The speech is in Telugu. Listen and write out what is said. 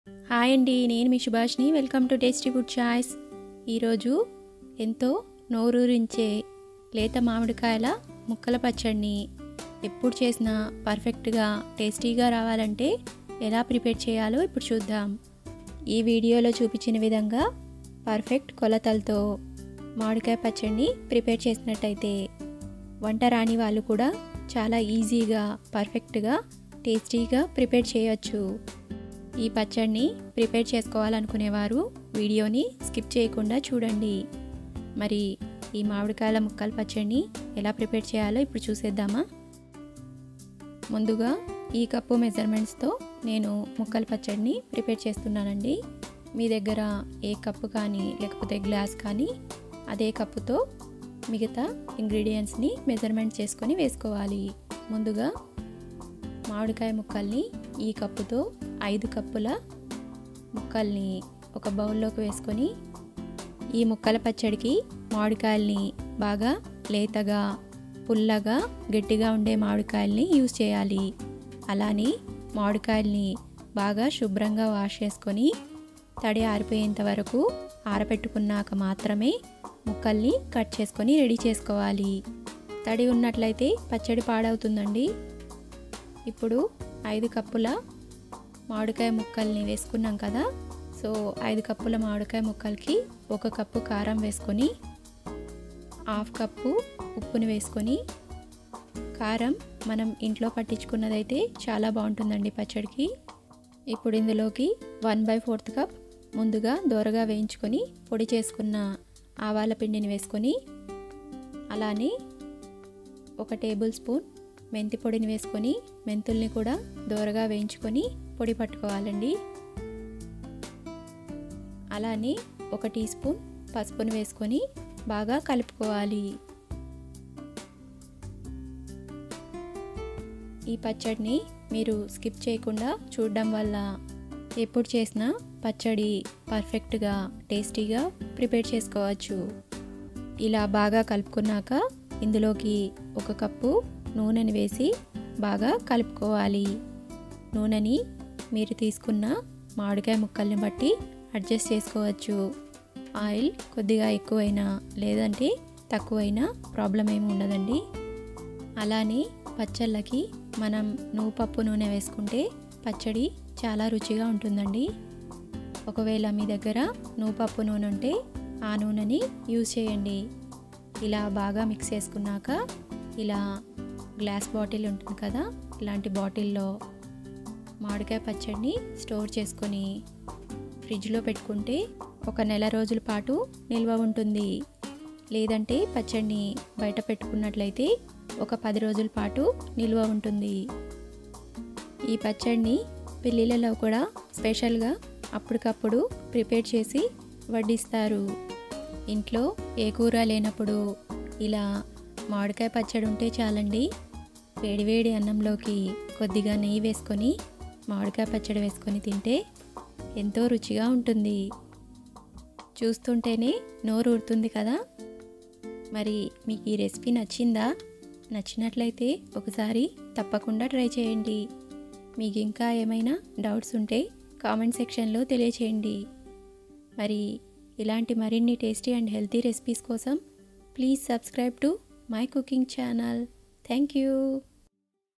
హాయ్ అండి నేను మీ సుభాష్ని welcome to tasty food choice ఈరోజు ఎంతో నోరూరించే లేత మామిడికాయల ముక్కల పచ్చడిని ఎప్పుడు చేసినా పర్ఫెక్ట్గా టేస్టీగా రావాలంటే ఎలా ప్రిపేర్ చేయాలో ఇప్పుడు చూద్దాం ఈ వీడియోలో చూపించిన విధంగా పర్ఫెక్ట్ కొలతలతో మామిడికాయ పచ్చడిని ప్రిపేర్ చేసినట్టయితే వంట రాని వాళ్ళు కూడా చాలా ఈజీగా పర్ఫెక్ట్గా టేస్టీగా ప్రిపేర్ చేయొచ్చు ఈ పచ్చడిని ప్రిపేర్ చేసుకోవాలనుకునేవారు వీడియోని స్కిప్ చేయకుండా చూడండి మరి ఈ మామిడికాయల ముక్కల పచ్చడిని ఎలా ప్రిపేర్ చేయాలో ఇప్పుడు చూసేద్దామా ముందుగా ఈ కప్పు మెజర్మెంట్స్తో నేను ముక్కల పచ్చడిని ప్రిపేర్ చేస్తున్నానండి మీ దగ్గర ఏ కప్పు కానీ లేకపోతే గ్లాస్ కానీ అదే కప్పుతో మిగతా ఇంగ్రీడియంట్స్ని మెజర్మెంట్ చేసుకొని వేసుకోవాలి ముందుగా మామిడికాయ ముక్కల్ని ఈ కప్పుతో ఐదు కప్పుల ముక్కల్ని ఒక బౌల్లోకి వేసుకొని ఈ ముక్కల పచ్చడికి మామిడికాయల్ని బాగా లేతగా పుల్లగా గట్టిగా ఉండే మామిడికాయల్ని యూజ్ చేయాలి అలానే మామిడికాయల్ని బాగా శుభ్రంగా వాష్ చేసుకొని తడి ఆరిపోయేంత వరకు ఆరబెట్టుకున్నాక మాత్రమే ముక్కల్ని కట్ చేసుకొని రెడీ చేసుకోవాలి తడి ఉన్నట్లయితే పచ్చడి పాడవుతుందండి ఇప్పుడు ఐదు కప్పుల మామిడికాయ ముక్కల్ని వేసుకున్నాం కదా సో ఐదు కప్పుల మామిడికాయ ముక్కలకి ఒక కప్పు కారం వేసుకొని హాఫ్ కప్పు ఉప్పుని వేసుకొని కారం మనం ఇంట్లో పట్టించుకున్నదైతే చాలా బాగుంటుందండి పచ్చడికి ఇప్పుడు ఇందులోకి వన్ బై ఫోర్త్ కప్ ముందుగా దోరగా వేయించుకొని పొడి చేసుకున్న ఆవాల పిండిని వేసుకొని అలానే ఒక టేబుల్ స్పూన్ మెంతి పొడిని వేసుకొని మెంతుల్ని కూడా దోరగా వేయించుకొని పొడి పట్టుకోవాలండి అలానే ఒక టీ స్పూన్ పసుపుని వేసుకొని బాగా కలుపుకోవాలి ఈ పచ్చడిని మీరు స్కిప్ చేయకుండా చూడడం వల్ల ఎప్పుడు చేసినా పచ్చడి పర్ఫెక్ట్గా టేస్టీగా ప్రిపేర్ చేసుకోవచ్చు ఇలా బాగా కలుపుకున్నాక ఇందులోకి ఒక కప్పు నూనెని వేసి బాగా కలుపుకోవాలి నూనెని మీరు తీసుకున్న మామిడికాయ ముక్కల్ని బట్టి అడ్జస్ట్ చేసుకోవచ్చు ఆయిల్ కొద్దిగా ఎక్కువైనా లేదంటే తక్కువైనా ప్రాబ్లం ఏమి ఉండదండి అలానే పచ్చళ్ళకి మనం నువ్వు పప్పు నూనె వేసుకుంటే పచ్చడి చాలా రుచిగా ఉంటుందండి ఒకవేళ మీ దగ్గర నువ్వు పప్పు నూనె ఉంటే ఆ నూనెని యూజ్ చేయండి ఇలా బాగా మిక్స్ చేసుకున్నాక ఇలా గ్లాస్ బాటిల్ ఉంటుంది కదా ఇలాంటి బాటిల్లో మామిడికాయ పచ్చడిని స్టోర్ చేసుకొని ఫ్రిడ్జ్లో పెట్టుకుంటే ఒక నెల రోజుల పాటు నిల్వ ఉంటుంది లేదంటే పచ్చడిని బయట పెట్టుకున్నట్లయితే ఒక పది రోజుల పాటు నిల్వ ఉంటుంది ఈ పచ్చడిని పెళ్ళిళ్ళలో కూడా స్పెషల్గా అప్పటికప్పుడు ప్రిపేర్ చేసి వడ్డిస్తారు ఇంట్లో ఏ కూర లేనప్పుడు ఇలా మామిడికాయ పచ్చడి ఉంటే చాలండి వేడివేడి అన్నంలోకి కొద్దిగా నెయ్యి వేసుకొని మామిడికాయ పచ్చడి వేసుకొని తింటే ఎంతో రుచిగా ఉంటుంది చూస్తుంటేనే నోరు ఊరుతుంది కదా మరి మీకు ఈ రెసిపీ నచ్చిందా నచ్చినట్లయితే ఒకసారి తప్పకుండా ట్రై చేయండి మీకు ఇంకా ఏమైనా డౌట్స్ ఉంటే కామెంట్ సెక్షన్లో తెలియచేయండి మరి ఇలాంటి మరిన్ని టేస్టీ అండ్ హెల్తీ రెసిపీస్ కోసం please subscribe to my cooking channel thank you